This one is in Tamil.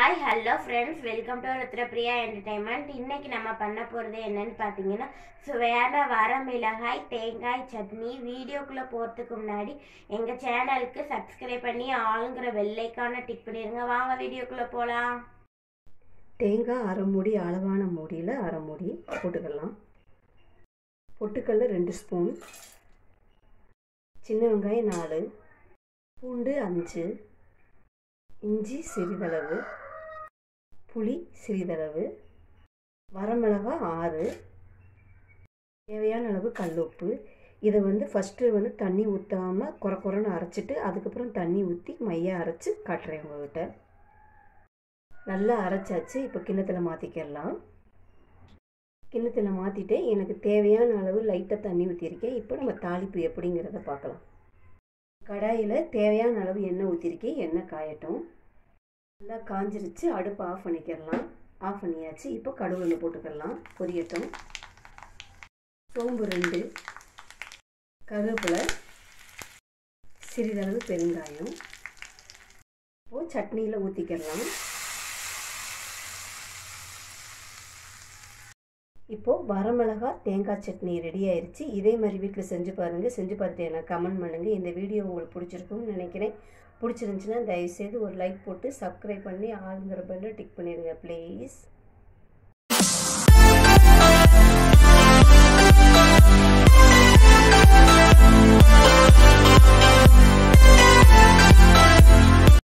hi hello friends welcome to Rudrapriya entertainment இன்னைக்கு நம்ம பண்ண போகிறது என்னன்னு பார்த்தீங்கன்னா சுவையான வரமிளகாய் தேங்காய் சட்னி வீடியோக்குள்ளே போகிறதுக்கு முன்னாடி எங்கள் சேனலுக்கு சப்ஸ்கிரைப் பண்ணி ஆளுங்கிற வெள்ளைக்கான டிக் பண்ணிடுங்க வாங்க வீடியோக்குள்ளே போகலாம் தேங்காய் அரை மூடி அளவான மூடியில் அரை மூடி போட்டுக்கலாம் பொட்டுக்கல்ல ரெண்டு ஸ்பூன் சின்ன வெங்காயம் நாலு பூண்டு அஞ்சு இஞ்சி சிறிதளவு புளி சிறிதளவு வரமிளகா ஆறு தேவையான அளவு கல்லுப்பு இதை வந்து ஃபஸ்ட்டு வந்து தண்ணி ஊற்றாமல் குறை குறைன்னு அரைச்சிட்டு அதுக்கப்புறம் தண்ணி ஊற்றி மையாக அரைச்சி காட்டுறேன் உங்கள்கிட்ட நல்லா அரைச்சாச்சு இப்போ கிண்ணத்தில் மாற்றிக்கிடலாம் கிண்ணத்தில் மாற்றிட்டு எனக்கு தேவையான அளவு லைட்டாக தண்ணி ஊற்றிருக்கேன் இப்போ நம்ம தாளிப்பு எப்படிங்கிறத பார்க்கலாம் கடாயில் தேவையான அளவு எண்ணெய் ஊற்றிருக்கேன் எண்ணெய் காயட்டும் நல்லா காஞ்சிருச்சு அடுப்பை ஆஃப் பண்ணிக்கிடலாம் ஆஃப் பண்ணியாச்சு இப்போ கடுகு போட்டுக்கிடலாம் பொரியட்டும் சோம்பு ரெண்டு கருவேப்பிலை சிறிதளவு பெருங்காயம் இப்போது சட்னியில் ஊற்றிக்கிடலாம் இப்போது வரமிளகா தேங்காய் சட்னி ரெடி ஆயிடுச்சு இதே மாதிரி வீட்டில் செஞ்சு பாருங்கள் செஞ்சு பார்த்துட்டு எனக்கு கமெண்ட் பண்ணுங்கள் இந்த வீடியோ உங்களுக்கு பிடிச்சிருக்கும்னு நினைக்கிறேன் பிடிச்சிருந்துச்சின்னா தயவுசெய்து ஒரு லைக் போட்டு சப்ஸ்கிரைப் பண்ணி ஆளுங்கிற பெல்லை டிக் பண்ணிடுங்க ப்ளீஸ்